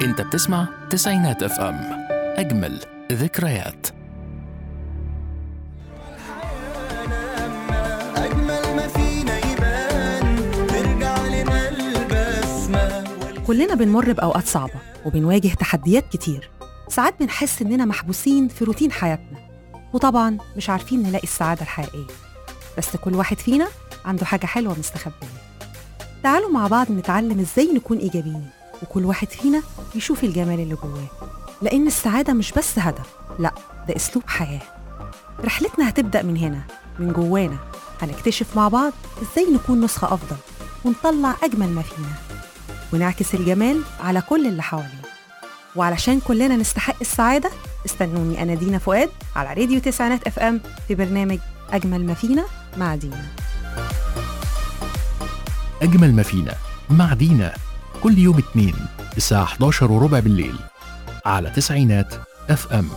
انت بتسمع تسعينات اف ام اجمل ذكريات أجمل ما فينا يبان ترجع لنا البسمة كلنا بنمر بأوقات صعبة وبنواجه تحديات كتير ساعات بنحس إننا محبوسين في روتين حياتنا وطبعا مش عارفين نلاقي السعادة الحقيقية بس كل واحد فينا عنده حاجة حلوة مستخبية تعالوا مع بعض نتعلم إزاي نكون إيجابيين وكل واحد فينا يشوف الجمال اللي جواه لأن السعادة مش بس هدف لأ ده أسلوب حياة رحلتنا هتبدأ من هنا من جوانا هنكتشف مع بعض إزاي نكون نسخة أفضل ونطلع أجمل ما فينا ونعكس الجمال على كل اللي حوالينا وعلشان كلنا نستحق السعادة استنوني أنا دينا فؤاد على راديو تسعينات اف ام في برنامج أجمل ما فينا مع دينا أجمل ما فينا مع دينا كل يوم اثنين الساعة 11 وربع بالليل على تسعينات اف ام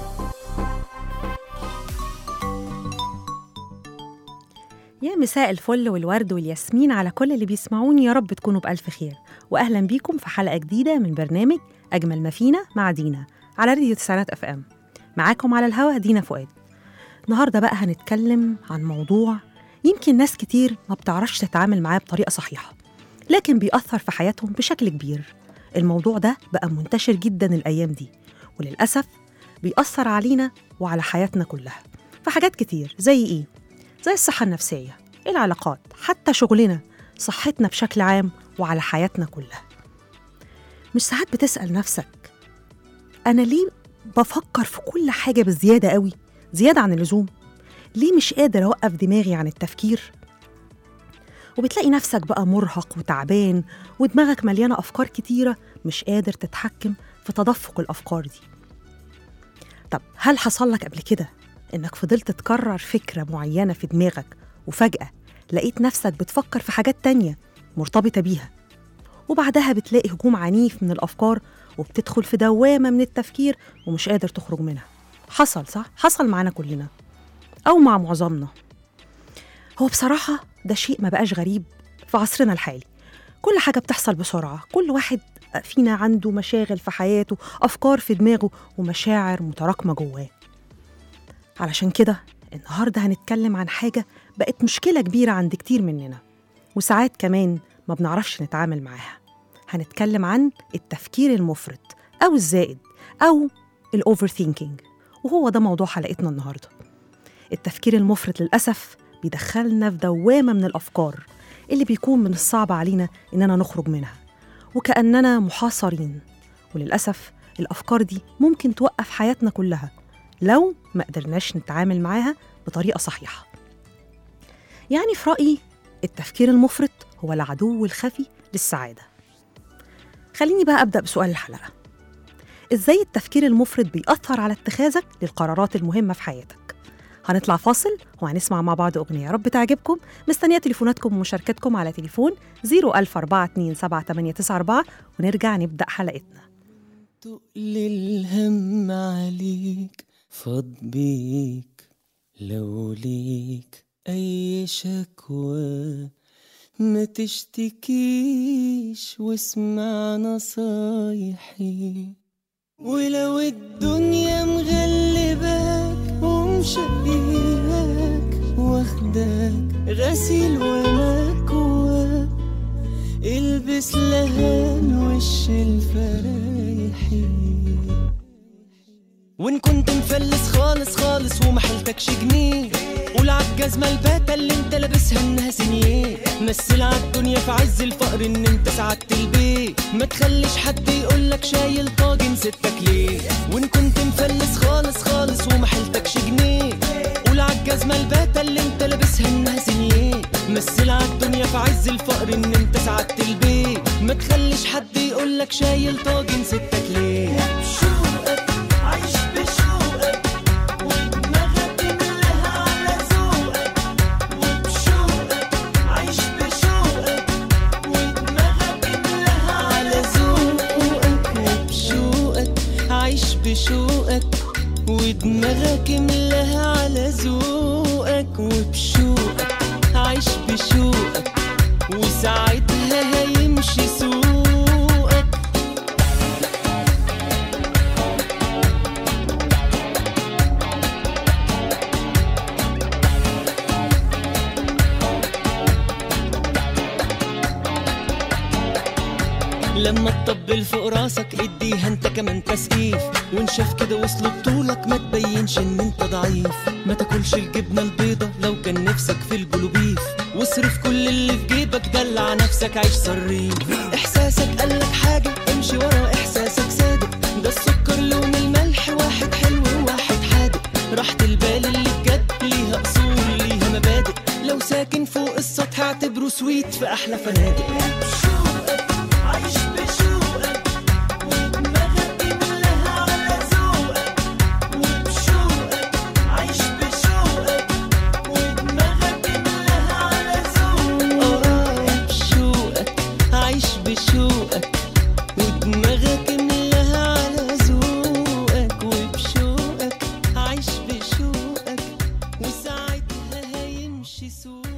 يا مساء الفل والورد والياسمين على كل اللي بيسمعوني يا رب تكونوا بألف خير وأهلا بيكم في حلقة جديدة من برنامج أجمل ما فينا مع دينا على راديو تسعينات اف ام معاكم على الهوا دينا فؤاد النهاردة بقى هنتكلم عن موضوع يمكن ناس كتير ما بتعرفش تتعامل معاه بطريقة صحيحة لكن بيأثر في حياتهم بشكل كبير الموضوع ده بقى منتشر جدا الأيام دي وللأسف بيأثر علينا وعلى حياتنا كلها في حاجات كتير زي إيه؟ زي الصحة النفسية العلاقات حتى شغلنا صحتنا بشكل عام وعلى حياتنا كلها مش ساعات بتسأل نفسك أنا ليه بفكر في كل حاجة بزيادة قوي زيادة عن اللزوم ليه مش قادر أوقف دماغي عن التفكير وبتلاقي نفسك بقى مرهق وتعبان ودماغك مليانة أفكار كتيرة مش قادر تتحكم في تدفق الأفكار دي طب هل حصل لك قبل كده إنك فضلت تكرر فكرة معينة في دماغك وفجأة لقيت نفسك بتفكر في حاجات تانية مرتبطة بيها وبعدها بتلاقي هجوم عنيف من الأفكار وبتدخل في دوامة من التفكير ومش قادر تخرج منها حصل صح؟ حصل معانا كلنا أو مع معظمنا هو بصراحة ده شيء ما بقاش غريب في عصرنا الحالي كل حاجة بتحصل بسرعة كل واحد فينا عنده مشاغل في حياته أفكار في دماغه ومشاعر متراكمة جواه علشان كده النهاردة هنتكلم عن حاجة بقت مشكلة كبيرة عند كتير مننا وساعات كمان ما بنعرفش نتعامل معاها هنتكلم عن التفكير المفرط أو الزائد أو الأوفر ثينكينج وهو ده موضوع حلقتنا النهاردة التفكير المفرط للأسف بيدخلنا في دوامة من الأفكار اللي بيكون من الصعب علينا إننا نخرج منها وكأننا محاصرين وللأسف الأفكار دي ممكن توقف حياتنا كلها لو ما قدرناش نتعامل معاها بطريقة صحيحة يعني في رأيي التفكير المفرط هو العدو الخفي للسعادة خليني بقى أبدأ بسؤال الحلقة إزاي التفكير المفرط بيأثر على اتخاذك للقرارات المهمة في حياتك هنطلع فاصل وهنسمع مع بعض أغنية يا رب تعجبكم مستنية تليفوناتكم ومشاركتكم على تليفون 004278894 ونرجع نبدأ حلقتنا تقل الهم عليك فاض بيك لو ليك أي شكوى ما تشتكيش واسمع نصايحي ولو الدنيا مغلباك ومشقياك واخداك غسيل ومكواك البس لهان وش الفرايحي وان كنت مفلس خالص خالص ومحلتكش جنيه قول عالجزمة الباتة اللي انت لابسها انها سنيه مثل عالدنيا في عز الفقر ان انت سعدت البيت ما تخليش حد يقولك شايل طاجن ستك ليه وان كنت مفلس خالص خالص ومحلتكش جنيه قول عالجزمة الباتة اللي انت لابسها انها سنيه مثل عالدنيا في عز الفقر ان انت سعدت البيت ما تخليش حد يقولك شايل طاجن ستك ليه بشوقك عايش بشوقك ودماغك ملها على ذوقك وبشوقك عايش بشوقك ودماغك ملها على ذوقك وبشوقك عايش بشوقك ودماغك ملها على ذوقك وبشوقك عايش بشوقك وساعتها هيمشي سوقك لما تطبل فوق راسك اديها انت كمان تسقيف وان شاف كده وصلوا بطولك ما تبينش ان انت ضعيف ما تاكلش الجبنه البيضه لو كان نفسك في البلوبيف واصرف كل اللي في جيبك دلع نفسك عيش صريف احساسك قالك حاجه امشي ورا احساسك صادق ده السكر لون الملح واحد حلو وواحد حادق راحة البال اللي بجد ليها اصول ليها مبادئ لو ساكن فوق السطح اعتبره سويت في احلى فنادق بشوقك عايش بشوقك ودماغك كلها على ذوقك وبشوقك عايش بشوقك ودماغك كلها على ذوقك اه بشوقك عايش بشوقك ودماغك ملاها على ذوقك وبشوقك عايش بشوقك وساعتها هيمشي سوقك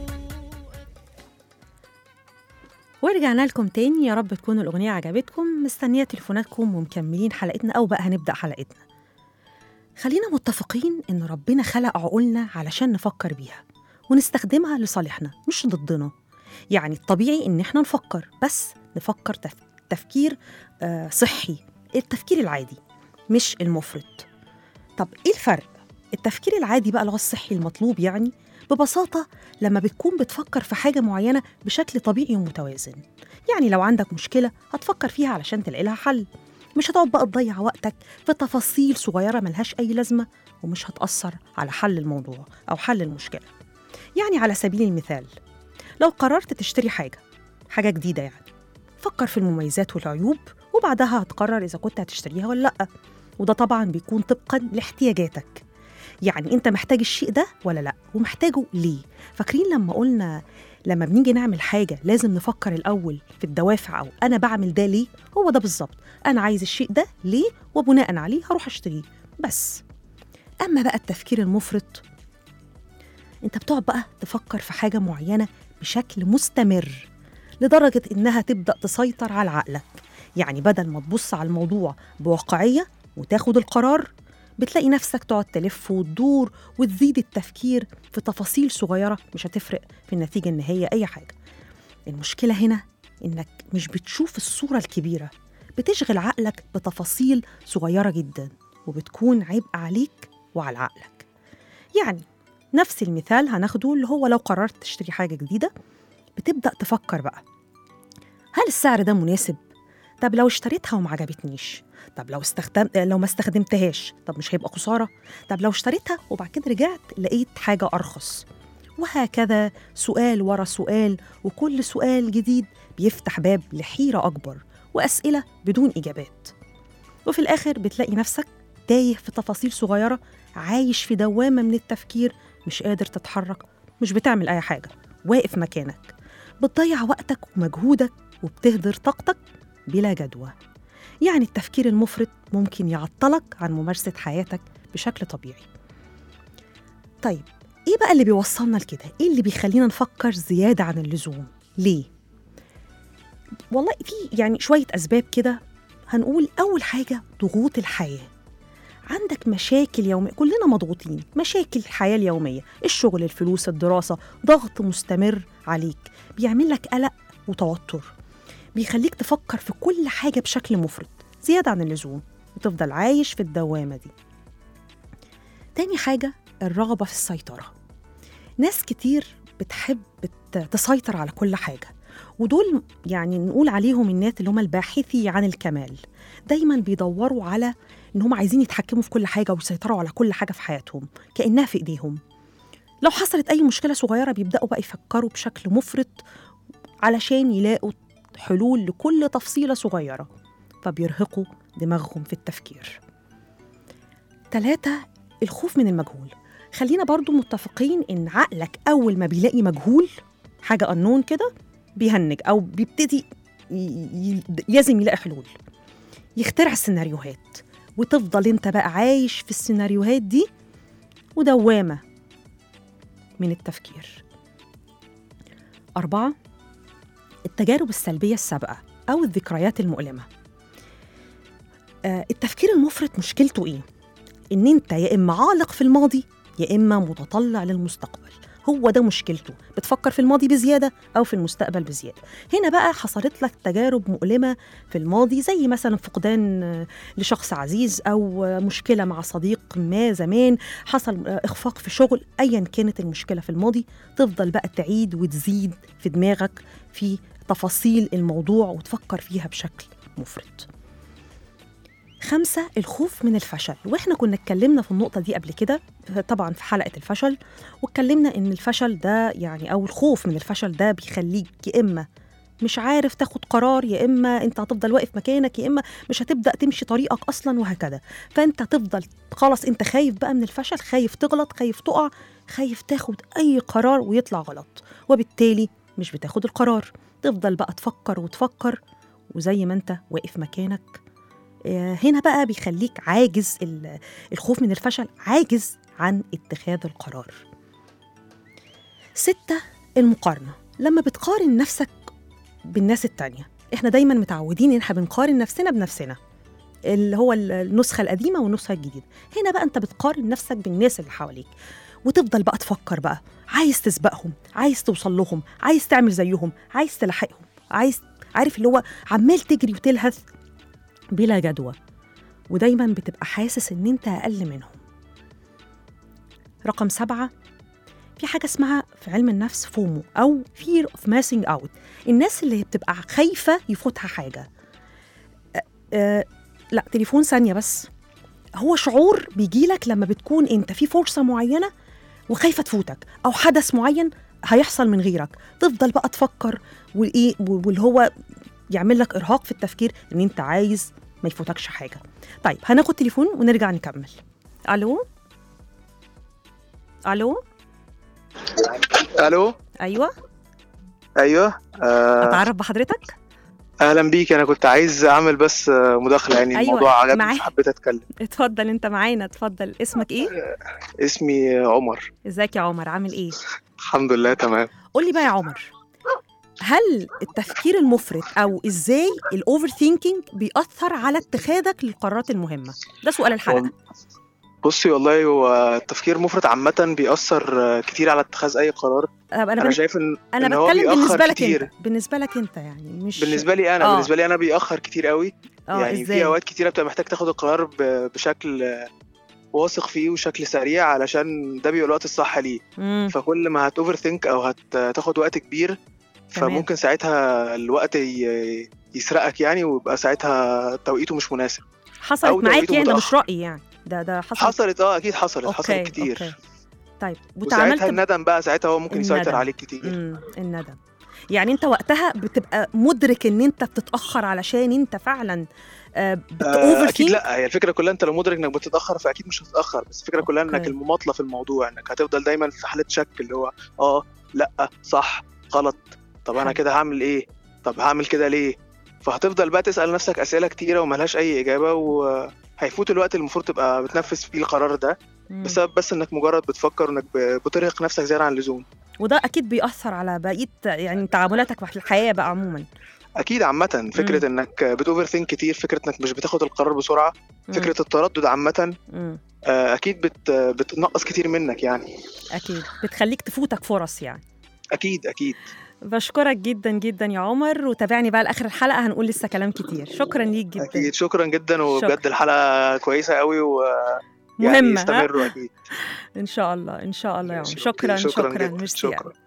ورجعنا لكم تاني يا رب تكون الأغنية عجبتكم مستنية تليفوناتكم ومكملين حلقتنا أو بقى هنبدأ حلقتنا خلينا متفقين إن ربنا خلق عقولنا علشان نفكر بيها ونستخدمها لصالحنا مش ضدنا يعني الطبيعي إن إحنا نفكر بس نفكر تف... تفكير آه صحي التفكير العادي مش المفرط طب إيه الفرق؟ التفكير العادي بقى اللي هو الصحي المطلوب يعني ببساطة لما بتكون بتفكر في حاجة معينة بشكل طبيعي ومتوازن يعني لو عندك مشكلة هتفكر فيها علشان تلاقي لها حل مش هتقعد بقى تضيع وقتك في تفاصيل صغيرة ملهاش أي لازمة ومش هتأثر على حل الموضوع أو حل المشكلة يعني على سبيل المثال لو قررت تشتري حاجة حاجة جديدة يعني فكر في المميزات والعيوب وبعدها هتقرر إذا كنت هتشتريها ولا لأ وده طبعا بيكون طبقا لاحتياجاتك يعني انت محتاج الشيء ده ولا لا ومحتاجه ليه فاكرين لما قلنا لما بنيجي نعمل حاجه لازم نفكر الاول في الدوافع او انا بعمل ده ليه هو ده بالظبط انا عايز الشيء ده ليه وبناء عليه هروح اشتريه بس اما بقى التفكير المفرط انت بتقعد بقى تفكر في حاجه معينه بشكل مستمر لدرجه انها تبدا تسيطر على عقلك يعني بدل ما تبص على الموضوع بواقعيه وتاخد القرار بتلاقي نفسك تقعد تلف وتدور وتزيد التفكير في تفاصيل صغيرة مش هتفرق في النتيجة النهائية أي حاجة المشكلة هنا إنك مش بتشوف الصورة الكبيرة بتشغل عقلك بتفاصيل صغيرة جدا وبتكون عبء عليك وعلى عقلك يعني نفس المثال هناخده اللي هو لو قررت تشتري حاجة جديدة بتبدأ تفكر بقى هل السعر ده مناسب؟ طب لو اشتريتها وما عجبتنيش طب لو استخدم لو ما استخدمتهاش طب مش هيبقى خساره طب لو اشتريتها وبعد كده رجعت لقيت حاجه ارخص وهكذا سؤال ورا سؤال وكل سؤال جديد بيفتح باب لحيره اكبر واسئله بدون اجابات وفي الاخر بتلاقي نفسك تايه في تفاصيل صغيره عايش في دوامه من التفكير مش قادر تتحرك مش بتعمل اي حاجه واقف مكانك بتضيع وقتك ومجهودك وبتهدر طاقتك بلا جدوى يعني التفكير المفرط ممكن يعطلك عن ممارسة حياتك بشكل طبيعي طيب إيه بقى اللي بيوصلنا لكده؟ إيه اللي بيخلينا نفكر زيادة عن اللزوم؟ ليه؟ والله في يعني شوية أسباب كده هنقول أول حاجة ضغوط الحياة عندك مشاكل يومية كلنا مضغوطين مشاكل الحياة اليومية الشغل الفلوس الدراسة ضغط مستمر عليك بيعمل لك قلق وتوتر بيخليك تفكر في كل حاجة بشكل مفرط زيادة عن اللزوم وتفضل عايش في الدوامة دي تاني حاجة الرغبة في السيطرة ناس كتير بتحب ت- تسيطر على كل حاجة ودول يعني نقول عليهم الناس اللي هم الباحثي عن الكمال دايما بيدوروا على ان هم عايزين يتحكموا في كل حاجة ويسيطروا على كل حاجة في حياتهم كأنها في ايديهم لو حصلت أي مشكلة صغيرة بيبدأوا بقى يفكروا بشكل مفرط علشان يلاقوا حلول لكل تفصيلة صغيرة فبيرهقوا دماغهم في التفكير تلاتة الخوف من المجهول خلينا برضو متفقين إن عقلك أول ما بيلاقي مجهول حاجة أنون كده بيهنج أو بيبتدي ي- ي- لازم يلاقي حلول يخترع سيناريوهات وتفضل انت بقى عايش في السيناريوهات دي ودوامة من التفكير أربعة التجارب السلبية السابقة أو الذكريات المؤلمة آه، التفكير المفرط مشكلته إيه؟ إن أنت يا إما عالق في الماضي يا إما متطلع للمستقبل هو ده مشكلته بتفكر في الماضي بزياده او في المستقبل بزياده هنا بقى حصلت لك تجارب مؤلمه في الماضي زي مثلا فقدان آه، لشخص عزيز او آه، مشكله مع صديق ما زمان حصل آه، اخفاق في شغل ايا كانت المشكله في الماضي تفضل بقى تعيد وتزيد في دماغك في تفاصيل الموضوع وتفكر فيها بشكل مفرط خمسة الخوف من الفشل واحنا كنا اتكلمنا في النقطة دي قبل كده طبعا في حلقة الفشل واتكلمنا ان الفشل ده يعني او الخوف من الفشل ده بيخليك يا اما مش عارف تاخد قرار يا اما انت هتفضل واقف مكانك يا اما مش هتبدا تمشي طريقك اصلا وهكذا فانت تفضل خلاص انت خايف بقى من الفشل خايف تغلط خايف تقع خايف تاخد اي قرار ويطلع غلط وبالتالي مش بتاخد القرار تفضل بقى تفكر وتفكر وزي ما انت واقف مكانك آه، هنا بقى بيخليك عاجز ال- الخوف من الفشل عاجز عن اتخاذ القرار ستة المقارنة لما بتقارن نفسك بالناس التانية احنا دايما متعودين ان احنا بنقارن نفسنا بنفسنا اللي هو ال- النسخة القديمة والنسخة الجديدة هنا بقى انت بتقارن نفسك بالناس اللي حواليك وتفضل بقى تفكر بقى عايز تسبقهم عايز توصل لهم عايز تعمل زيهم عايز تلاحقهم عايز عارف اللي هو عمال تجري وتلهث بلا جدوى ودايما بتبقى حاسس ان انت اقل منهم رقم سبعة في حاجة اسمها في علم النفس فومو أو fear of missing out الناس اللي بتبقى خايفة يفوتها حاجة أه أه لا تليفون ثانية بس هو شعور بيجيلك لما بتكون انت في فرصة معينة وخايفة تفوتك أو حدث معين هيحصل من غيرك تفضل بقى تفكر وايه واللي هو يعمل لك ارهاق في التفكير ان انت عايز ما يفوتكش حاجه طيب هناخد تليفون ونرجع نكمل الو الو الو ايوه ايوه آه اتعرف بحضرتك اهلا بيك انا كنت عايز اعمل بس آه، مداخله يعني أيوة، الموضوع عجبني معاك. فحبيت اتكلم اتفضل انت معانا اتفضل اسمك ايه اسمي عمر ازيك يا عمر عامل ايه الحمد لله تمام قول لي بقى يا عمر هل التفكير المفرط او ازاي الاوفر ثينكينج بيأثر على اتخاذك للقرارات المهمه ده سؤال الحلقه بصي والله هو التفكير المفرط عامه بيأثر آه، كتير على اتخاذ اي قرار طب انا انا بن... شايف ان انا إن هو بتكلم بيأخر بالنسبه لك كتير. انت بالنسبه لك انت يعني مش بالنسبه لي انا آه. بالنسبه لي انا بيأخر كتير قوي اه يعني ازاي في اوقات كتيره بتبقى محتاج تاخد القرار ب- بشكل آه، واثق فيه وشكل سريع علشان ده بيبقى الوقت الصح ليه مم. فكل ما هتوفر ثينك او هتاخد وقت كبير تمام. فممكن ساعتها الوقت ي- يسرقك يعني ويبقى ساعتها توقيته مش مناسب حصلت أو معاك توقيته يعني ده مش متأخر. رأي يعني ده ده حصل حصلت اه اكيد حصلت أوكي، حصلت كتير أوكي. طيب وساعتها وتعاملت ب- الندم بقى ساعتها هو ممكن يسيطر الندم. عليك كتير مم، الندم يعني انت وقتها بتبقى مدرك ان انت بتتاخر علشان انت فعلا آه بتوفر اكيد لا هي الفكره كلها انت لو مدرك انك بتتاخر فاكيد مش هتتاخر بس الفكره كلها انك أوكي. المماطله في الموضوع انك هتفضل دايما في حاله شك اللي هو اه لا صح غلط طب انا حلو. كده هعمل ايه طب هعمل كده ليه فهتفضل بقى تسال نفسك اسئله كتيره وملهاش اي اجابه وهيفوت الوقت اللي المفروض تبقى بتنفذ فيه القرار ده بسبب بس انك مجرد بتفكر انك ب- بترهق نفسك زياده عن اللزوم وده اكيد بيأثر على بقيه يعني تعاملاتك في الحياه بقى عموما اكيد عامه فكره انك بتوفر ثينك كتير فكره انك مش بتاخد القرار بسرعه مم. فكره التردد عامه مم. آه، اكيد بت بتنقص كتير منك يعني اكيد بتخليك تفوتك فرص يعني اكيد اكيد بشكرك جدا جدا يا عمر وتابعني بقى لاخر الحلقه هنقول لسه كلام كتير شكرا ليك جدا اكيد شكرا جدا وبجد شكرا. الحلقه كويسه قوي و يعني مهمه ها؟ استمروا اكيد ان شاء الله ان شاء الله يا عمر ماشي، شكرا أوكي، شكرا, جداً، ميرسي شكرا أوي.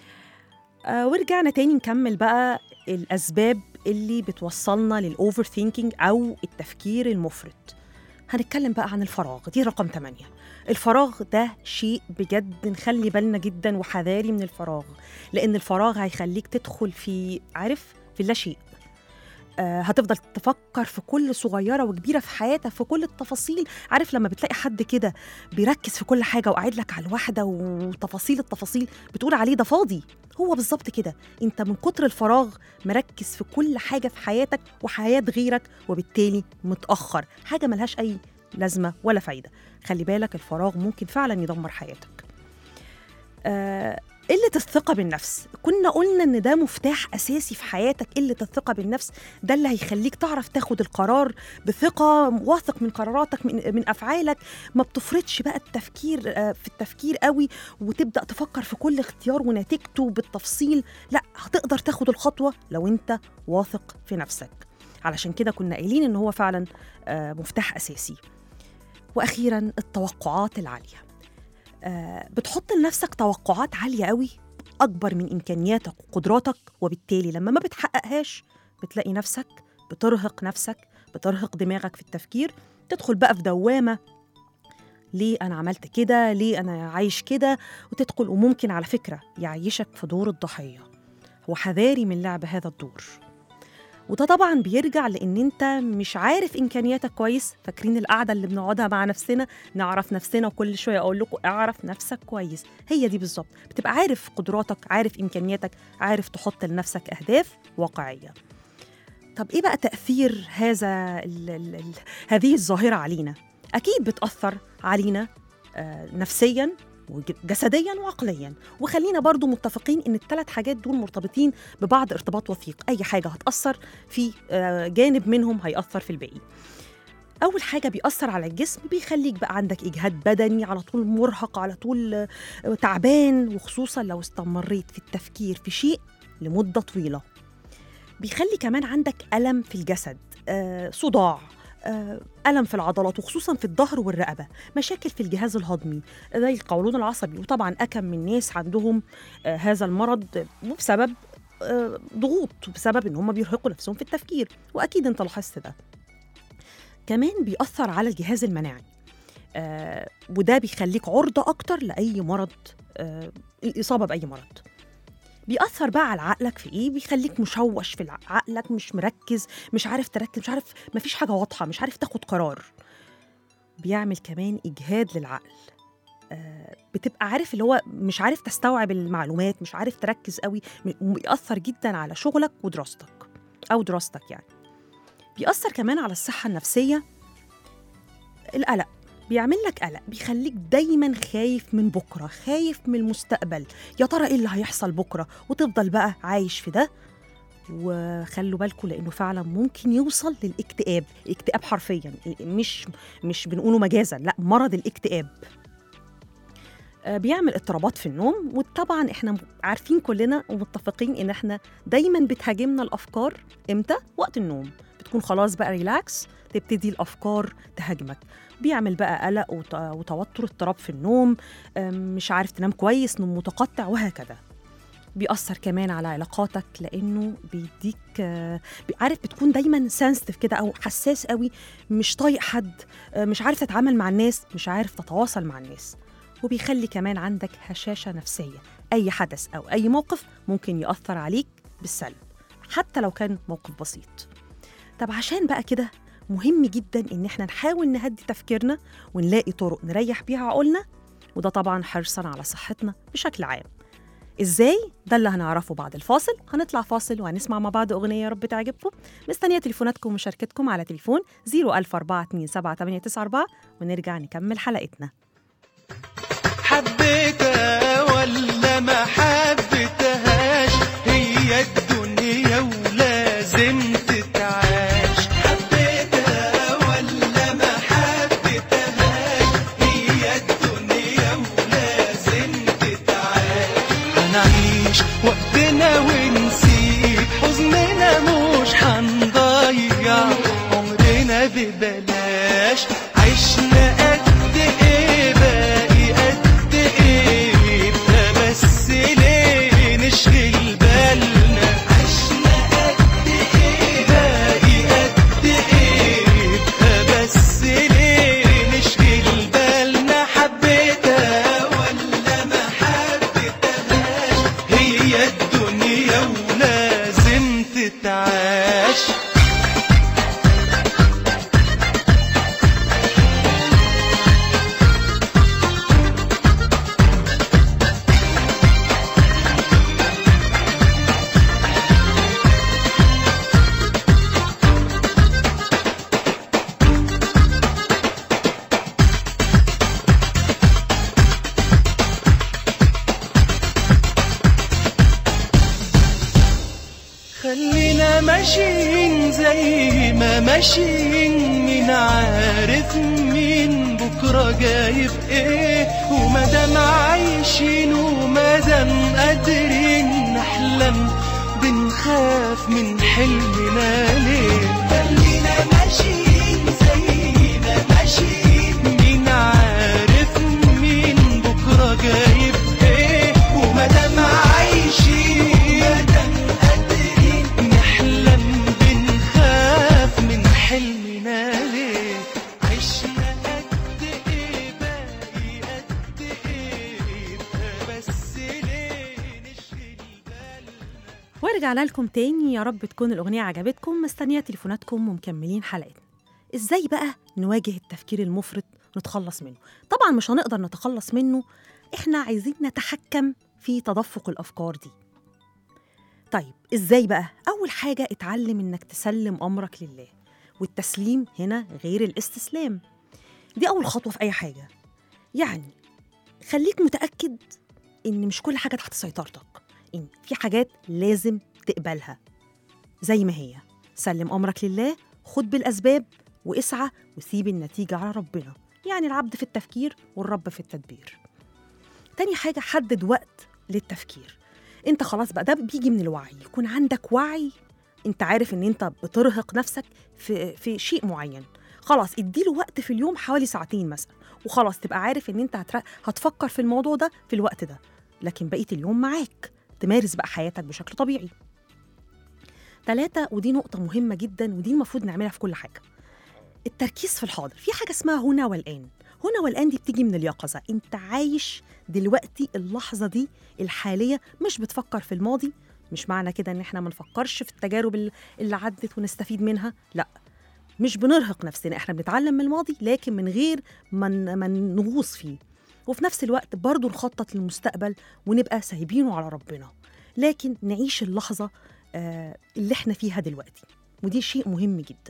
آه ورجعنا تاني نكمل بقى الأسباب اللي بتوصلنا للأوفر ثينكينج أو التفكير المفرط هنتكلم بقى عن الفراغ دي رقم 8 الفراغ ده شيء بجد نخلي بالنا جدا وحذاري من الفراغ لأن الفراغ هيخليك تدخل في عارف في لا شيء آه هتفضل تفكر في كل صغيرة وكبيرة في حياتك في كل التفاصيل عارف لما بتلاقي حد كده بيركز في كل حاجة وقاعد لك على الواحدة وتفاصيل التفاصيل بتقول عليه ده فاضي هو بالظبط كده انت من كتر الفراغ مركز في كل حاجة في حياتك وحياة غيرك وبالتالي متأخر حاجة ملهاش أي لازمة ولا فايدة خلي بالك الفراغ ممكن فعلا يدمر حياتك آه قلة الثقة بالنفس كنا قلنا إن ده مفتاح أساسي في حياتك قلة الثقة بالنفس ده اللي هيخليك تعرف تاخد القرار بثقة واثق من قراراتك من, من أفعالك ما بتفرطش بقى التفكير آه، في التفكير قوي وتبدأ تفكر في كل اختيار ونتيجته بالتفصيل لا هتقدر تاخد الخطوة لو أنت واثق في نفسك علشان كده كنا قايلين إن هو فعلا آه، مفتاح أساسي وأخيرا التوقعات العالية آه، بتحط لنفسك توقعات عالية قوي أكبر من إمكانياتك وقدراتك وبالتالي لما ما بتحققهاش بتلاقي نفسك بترهق نفسك بترهق دماغك في التفكير تدخل بقى في دوامة ليه أنا عملت كده ليه أنا عايش كده وتدخل وممكن على فكرة يعيشك في دور الضحية وحذاري من لعب هذا الدور وده طبعا بيرجع لان انت مش عارف امكانياتك كويس فاكرين القعده اللي بنقعدها مع نفسنا نعرف نفسنا وكل شويه اقول لكم اعرف نفسك كويس هي دي بالظبط بتبقى عارف قدراتك عارف امكانياتك عارف تحط لنفسك اهداف واقعيه طب ايه بقى تاثير هذا ال ال ال هذه الظاهره علينا اكيد بتاثر علينا آه نفسيا وجسديا وعقليا وخلينا برضو متفقين ان الثلاث حاجات دول مرتبطين ببعض ارتباط وثيق اي حاجه هتاثر في آه، جانب منهم هياثر في الباقي اول حاجه بيأثر على الجسم بيخليك بقى عندك اجهاد بدني على طول مرهق على طول آه، تعبان وخصوصا لو استمريت في التفكير في شيء لمده طويله بيخلي كمان عندك الم في الجسد آه، صداع آه، ألم في العضلات وخصوصا في الظهر والرقبة مشاكل في الجهاز الهضمي زي القولون العصبي وطبعا أكم من ناس عندهم آه، هذا المرض وبسبب آه، ضغوط وبسبب ان هم بيرهقوا نفسهم في التفكير واكيد انت لاحظت ده كمان بيأثر على الجهاز المناعي آه وده بيخليك عرضة أكتر لأي مرض آه الإصابة بأي مرض بيأثر بقى على عقلك في إيه؟ بيخليك مشوش في الع- عقلك مش مركز مش عارف تركز مش عارف مفيش حاجة واضحة مش عارف تاخد قرار بيعمل كمان إجهاد للعقل آه، بتبقى عارف اللي هو مش عارف تستوعب المعلومات مش عارف تركز قوي م- وبيأثر جدا على شغلك ودراستك أو دراستك يعني بيأثر كمان على الصحة النفسية القلق بيعمل لك قلق بيخليك دايما خايف من بكرة خايف من المستقبل يا ترى ايه اللي هيحصل بكرة وتفضل بقى عايش في ده وخلوا بالكم لانه فعلا ممكن يوصل للاكتئاب الاكتئاب حرفيا مش مش بنقوله مجازا لا مرض الاكتئاب آه، بيعمل اضطرابات في النوم وطبعا احنا عارفين كلنا ومتفقين ان احنا دايما بتهاجمنا الافكار امتى وقت النوم بتكون خلاص بقى ريلاكس تبتدي الافكار تهاجمك بيعمل بقى قلق وت- وتوتر اضطراب في النوم آم، مش عارف تنام كويس نوم متقطع وهكذا بيأثر كمان على علاقاتك لأنه بيديك آه، بي- عارف بتكون دايما سنسيتيف كده أو حساس قوي مش طايق حد آه، مش عارف تتعامل مع الناس مش عارف تتواصل مع الناس وبيخلي كمان عندك هشاشة نفسية أي حدث أو أي موقف ممكن يأثر عليك بالسلب حتى لو كان موقف بسيط طب عشان بقى كده مهم جدا إن احنا نحاول نهدي تفكيرنا ونلاقي طرق نريح بيها عقولنا وده طبعا حرصا على صحتنا بشكل عام ازاي ده اللي هنعرفه بعد الفاصل هنطلع فاصل وهنسمع مع بعض اغنيه يا رب تعجبكم مستنيه تليفوناتكم ومشاركتكم على تليفون 004278994 ونرجع نكمل حلقتنا حبيتها ولا ما حبيتهاش هي الدنيا ولازم تتعاش حبيتها ولا ما حبيتهاش هي الدنيا ولازم تتعاش هنعيش وقتنا ونسيب حزننا مش هنضيع عمرنا ببلاش عشنا قد ايه باقي قد ايه يبقى بس ليه نشغل بالنا عشنا قد ايه باقي قد ايه يبقى بس ليه نشغل بالنا حبيتها ولا ما حبيتهاش هي الدنيا ولازم تتعاش خلينا ماشيين زي ما ماشيين مين عارف مين بكرة جايب ايه ومادام عايشين ومادام قادرين نحلم بنخاف من حلمنا ليه خلينا ماشيين زي ما ماشيين مين عارف مين بكرة جايب ايه ومادام عايشين مادام قادرين نحلم بنخاف من حلمنا ليه عشنا قد ايه باقي قد ايه يبقى بس ليه نشغل بالنا ورجعنا لكم تاني يا رب تكون الأغنية عجبتكم مستنية تليفوناتكم ومكملين حلقتنا إزاي بقى نواجه التفكير المفرط نتخلص منه طبعا مش هنقدر نتخلص منه إحنا عايزين نتحكم في تدفق الأفكار دي طيب إزاي بقى؟ أول حاجة اتعلم إنك تسلم أمرك لله والتسليم هنا غير الاستسلام دي أول خطوة في أي حاجة يعني خليك متأكد إن مش كل حاجة تحت سيطرتك إن في حاجات لازم تقبلها زي ما هي سلم أمرك لله خد بالأسباب واسعى وسيب النتيجة على ربنا يعني العبد في التفكير والرب في التدبير تاني حاجة حدد وقت للتفكير انت خلاص بقى ده بيجي من الوعي يكون عندك وعي انت عارف ان انت بترهق نفسك في, في شيء معين خلاص اديله وقت في اليوم حوالي ساعتين مثلا وخلاص تبقى عارف ان انت هتر... هتفكر في الموضوع ده في الوقت ده لكن بقية اليوم معاك تمارس بقى حياتك بشكل طبيعي ثلاثة ودي نقطة مهمة جدا ودي المفروض نعملها في كل حاجة التركيز في الحاضر في حاجة اسمها هنا والآن هنا والآن دي بتيجي من اليقظة انت عايش دلوقتي اللحظة دي الحالية مش بتفكر في الماضي مش معنى كده ان احنا ما نفكرش في التجارب ال- اللي عدت ونستفيد منها لا مش بنرهق نفسنا احنا بنتعلم من الماضي لكن من غير ما ن- ما نغوص فيه وفي نفس الوقت برضه نخطط للمستقبل ونبقى سايبينه على ربنا لكن نعيش اللحظة آه، اللي احنا فيها دلوقتي ودي شيء مهم جدا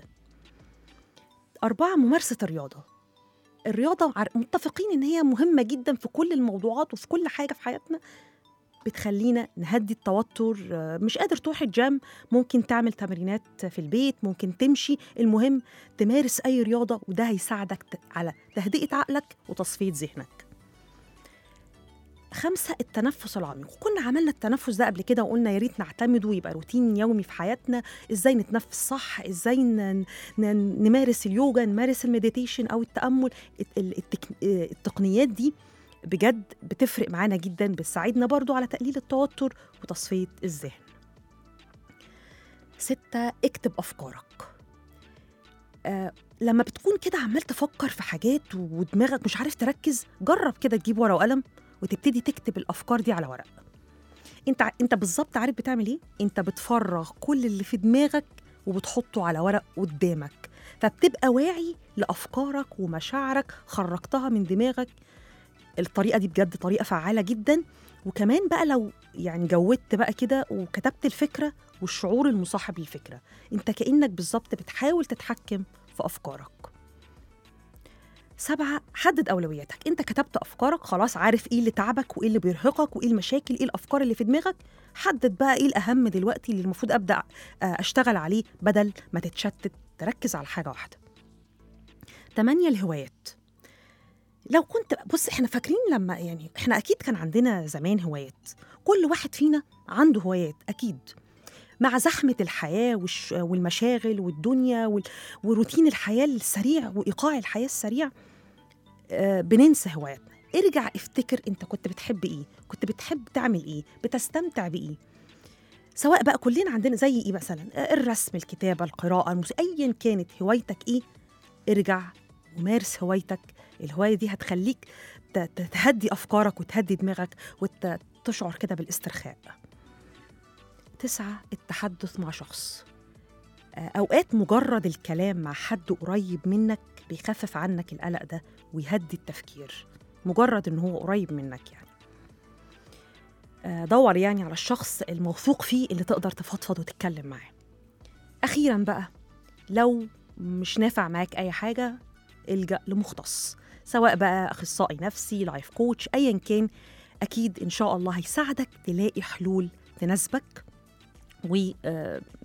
أربعة ممارسة الرياضة الرياضة عار- متفقين إن هي مهمة جدا في كل الموضوعات وفي كل حاجة في حياتنا بتخلينا نهدي التوتر آه، مش قادر تروح الجيم ممكن تعمل تمرينات في البيت ممكن تمشي المهم تمارس أي رياضة وده هيساعدك ت- على تهدئة عقلك وتصفية ذهنك خمسة التنفس العميق وكنا عملنا التنفس ده قبل كده وقلنا يا ريت نعتمده ويبقى روتين يومي في حياتنا ازاي نتنفس صح ازاي ن- ن- نمارس اليوجا نمارس المديتيشن او التامل الت- ال- التك- التقنيات دي بجد بتفرق معانا جدا بتساعدنا برضو على تقليل التوتر وتصفية الذهن ستة اكتب أفكارك آه لما بتكون كده عمال تفكر في حاجات ودماغك مش عارف تركز جرب كده تجيب ورقة وقلم وتبتدي تكتب الأفكار دي على ورق انت ع- انت بالظبط عارف بتعمل ايه انت بتفرغ كل اللي في دماغك وبتحطه على ورق قدامك فبتبقى واعي لافكارك ومشاعرك خرجتها من دماغك الطريقه دي بجد طريقه فعاله جدا وكمان بقى لو يعني جودت بقى كده وكتبت الفكره والشعور المصاحب للفكره انت كانك بالظبط بتحاول تتحكم في افكارك سبعة حدد أولوياتك أنت كتبت أفكارك خلاص عارف إيه اللي تعبك وإيه اللي بيرهقك وإيه المشاكل إيه الأفكار اللي في دماغك حدد بقى إيه الأهم دلوقتي اللي المفروض أبدأ آه، أشتغل عليه بدل ما تتشتت تركز على حاجة واحدة تمانية الهوايات لو كنت بص احنا فاكرين لما يعني احنا اكيد كان عندنا زمان هوايات كل واحد فينا عنده هوايات اكيد مع زحمة الحياة والش... والمشاغل والدنيا وال... وروتين الحياة السريع وإيقاع الحياة السريع آه بننسى هواياتنا ارجع افتكر انت كنت بتحب ايه كنت بتحب تعمل ايه بتستمتع بايه سواء بقى كلنا عندنا زي ايه مثلا آه، الرسم الكتابة القراءة الموسيقى ايا كانت هوايتك ايه ارجع ومارس هوايتك الهواية دي هتخليك ت- ت- تهدي أفكارك وتهدي دماغك وتشعر كده بالاسترخاء تسعة التحدث مع شخص آه، أوقات مجرد الكلام مع حد قريب منك بيخفف عنك القلق ده ويهدي التفكير مجرد إن هو قريب منك يعني آه، دور يعني على الشخص الموثوق فيه اللي تقدر تفضفض وتتكلم معاه أخيرا بقى لو مش نافع معاك أي حاجة الجأ لمختص سواء بقى أخصائي نفسي لايف كوتش أيا كان أكيد إن شاء الله هيساعدك تلاقي حلول تناسبك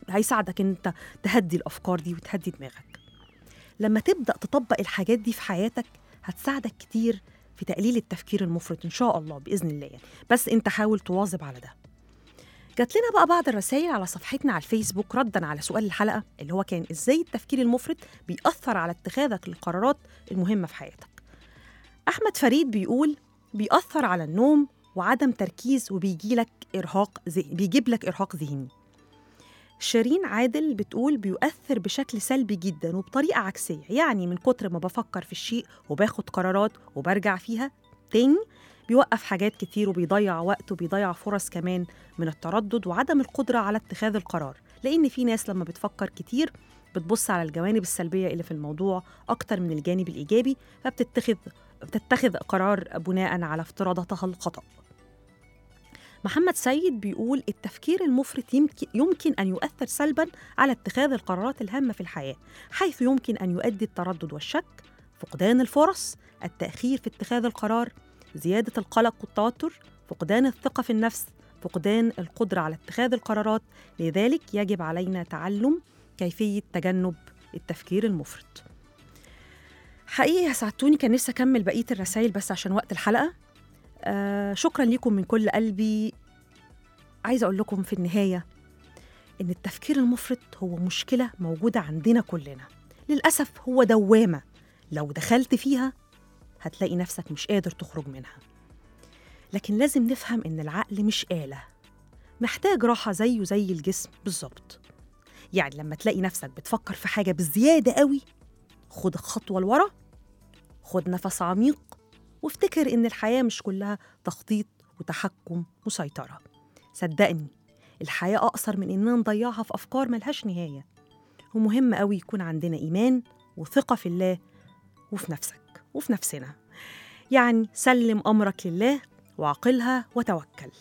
هيساعدك ان انت تهدي الافكار دي وتهدي دماغك لما تبدا تطبق الحاجات دي في حياتك هتساعدك كتير في تقليل التفكير المفرط ان شاء الله باذن الله يعني بس انت حاول تواظب على ده جات لنا بقى بعض الرسائل على صفحتنا على الفيسبوك ردا على سؤال الحلقه اللي هو كان ازاي التفكير المفرط بيأثر على اتخاذك للقرارات المهمه في حياتك احمد فريد بيقول بيأثر على النوم وعدم تركيز وبيجي لك ارهاق زي بيجيب لك ارهاق ذهني شيرين عادل بتقول بيؤثر بشكل سلبي جدا وبطريقة عكسية يعني من كتر ما بفكر في الشيء وباخد قرارات وبرجع فيها تاني بيوقف حاجات كتير وبيضيع وقت وبيضيع فرص كمان من التردد وعدم القدرة على اتخاذ القرار لأن في ناس لما بتفكر كتير بتبص على الجوانب السلبية اللي في الموضوع أكتر من الجانب الإيجابي فبتتخذ بتتخذ قرار بناء على افتراضاتها الخطأ محمد سيد بيقول التفكير المفرط يمكن, يمكن أن يؤثر سلبا على اتخاذ القرارات الهامة في الحياة حيث يمكن أن يؤدي التردد والشك فقدان الفرص التأخير في اتخاذ القرار زيادة القلق والتوتر فقدان الثقة في النفس فقدان القدرة على اتخاذ القرارات لذلك يجب علينا تعلم كيفية تجنب التفكير المفرط حقيقي ساعدتوني كان نفسي أكمل بقية الرسائل بس عشان وقت الحلقة آه شكرا لكم من كل قلبي عايزة أقول لكم في النهاية إن التفكير المفرط هو مشكلة موجودة عندنا كلنا للأسف هو دوامة لو دخلت فيها هتلاقي نفسك مش قادر تخرج منها لكن لازم نفهم إن العقل مش آلة محتاج راحة زيه زي الجسم بالظبط يعني لما تلاقي نفسك بتفكر في حاجة بزيادة قوي خد خطوة لورا خد نفس عميق وافتكر إن الحياة مش كلها تخطيط وتحكم وسيطرة صدقني الحياة أقصر من إننا نضيعها في أفكار ملهاش نهاية ومهم قوي يكون عندنا إيمان وثقة في الله وفي نفسك وفي نفسنا يعني سلم أمرك لله وعقلها وتوكل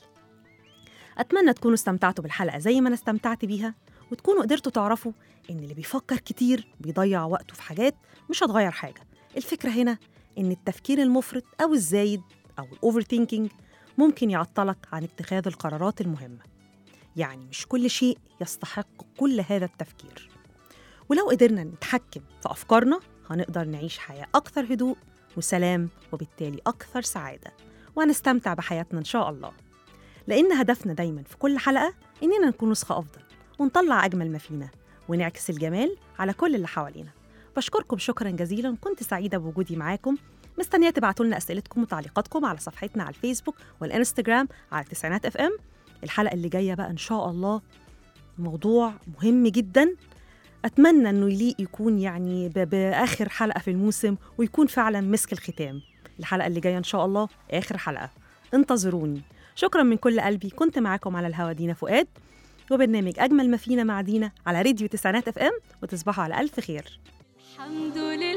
أتمنى تكونوا استمتعتوا بالحلقة زي ما أنا استمتعت بيها وتكونوا قدرتوا تعرفوا إن اللي بيفكر كتير بيضيع وقته في حاجات مش هتغير حاجة الفكرة هنا إن التفكير المفرط أو الزايد أو الأوفر ثينكينج ممكن يعطلك عن اتخاذ القرارات المهمة يعني مش كل شيء يستحق كل هذا التفكير ولو قدرنا نتحكم في أفكارنا هنقدر نعيش حياة أكثر هدوء وسلام وبالتالي أكثر سعادة وهنستمتع بحياتنا إن شاء الله لأن هدفنا دايما في كل حلقة إننا نكون نسخة أفضل ونطلع أجمل ما فينا ونعكس الجمال على كل اللي حوالينا بشكركم شكرا جزيلا كنت سعيدة بوجودي معاكم مستنية تبعتوا لنا أسئلتكم وتعليقاتكم على صفحتنا على الفيسبوك والإنستجرام على تسعينات اف ام الحلقة اللي جاية بقى إن شاء الله موضوع مهم جدا أتمنى إنه يليق يكون يعني ب- بآخر حلقة في الموسم ويكون فعلا مسك الختام الحلقة اللي جاية إن شاء الله آخر حلقة انتظروني شكرا من كل قلبي كنت معاكم على الهوا دينا فؤاد وبرنامج أجمل ما فينا مع دينا على راديو تسعينات اف ام وتصبحوا على ألف خير الحمد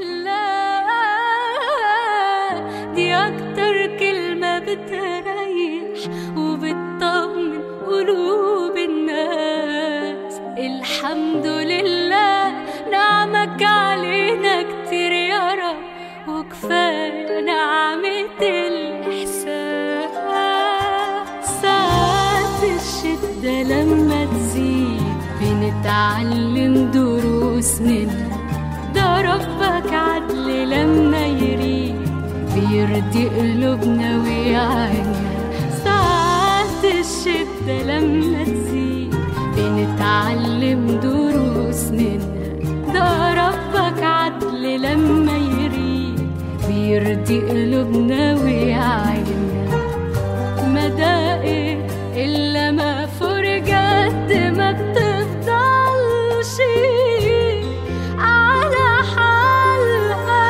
لله دي أكتر كلمة بتريح وبتطمن قلوب الناس الحمد لله نعمك علينا كتير يا رب وكفاية نعمة الإحساس ساعات الشدة لما تزيد بنتعلم دروس منها ده ربك عدل لما يريد بيرضي قلوبنا ويعينا ساعات الشدة لما تزيد بنتعلم دروس منها ده ربك عدل لما يريد بيرضي قلوبنا ويعينا مدى إيه إلا ما فرجت ما بتفضلش على حالها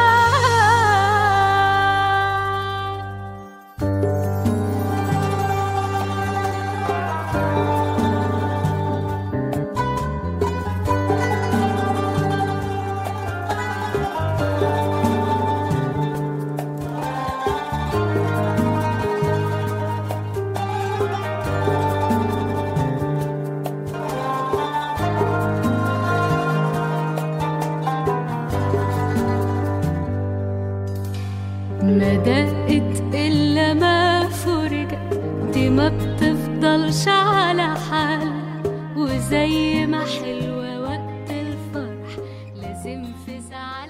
نرسم في ساعات